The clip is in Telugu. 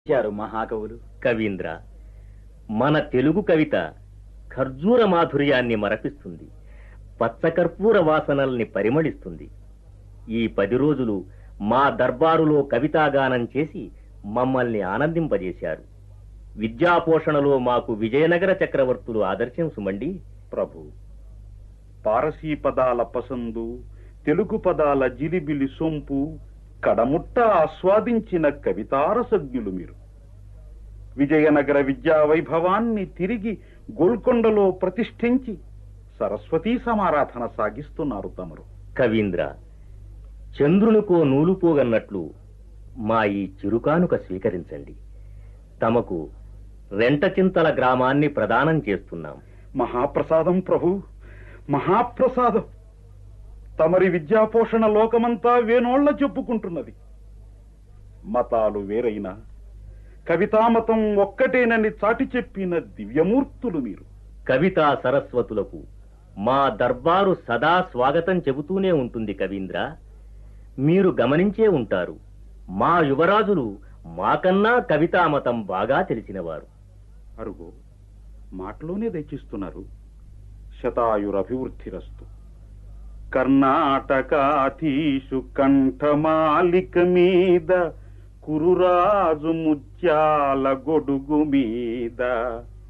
ఇచ్చారు మహాకవులు కవీంద్ర మన తెలుగు కవిత ఖర్జూర మాధుర్యాన్ని మరపిస్తుంది పచ్చకర్పూర వాసనల్ని పరిమళిస్తుంది ఈ పది రోజులు మా దర్బారులో కవితాగానం చేసి మమ్మల్ని ఆనందింపజేశారు విద్యాపోషణలో మాకు విజయనగర చక్రవర్తులు ఆదర్శం సుమండి ప్రభు పారసీ పదాల పసందు తెలుగు పదాల జిలిబిలి సొంపు కడముట్ట ఆస్వాదించిన కవితారసజ్ఞులు మీరు విజయనగర విద్యా వైభవాన్ని తిరిగి గోల్కొండలో ప్రతిష్ఠించి సరస్వతీ సమారాధన సాగిస్తున్నారు తమరు కవీంద్ర చంద్రునికో నూలు పోగన్నట్లు మా ఈ చిరుకానుక స్వీకరించండి తమకు రెంటచింతల గ్రామాన్ని ప్రదానం చేస్తున్నాం మహాప్రసాదం ప్రభు మహాప్రసాదం తమరి విద్యాపోషణ లోకమంతా వేనోళ్ల చెప్పుకుంటున్నది మతాలు వేరైనా కవితామతం ఒక్కటేనని చాటి చెప్పిన దివ్యమూర్తులు మీరు కవితా సరస్వతులకు మా దర్బారు సదా స్వాగతం చెబుతూనే ఉంటుంది కవీంద్ర మీరు గమనించే ఉంటారు మా యువరాజులు మాకన్నా కవితామతం బాగా తెలిసినవారు అరుగో మాటలోనే దయచిస్తున్నారు శతాయురభివృద్ధిరస్తు కర్ణాటకాధీషు కంఠమాలిక మీద కురురాజు ముత్యాల గొడుగు మీద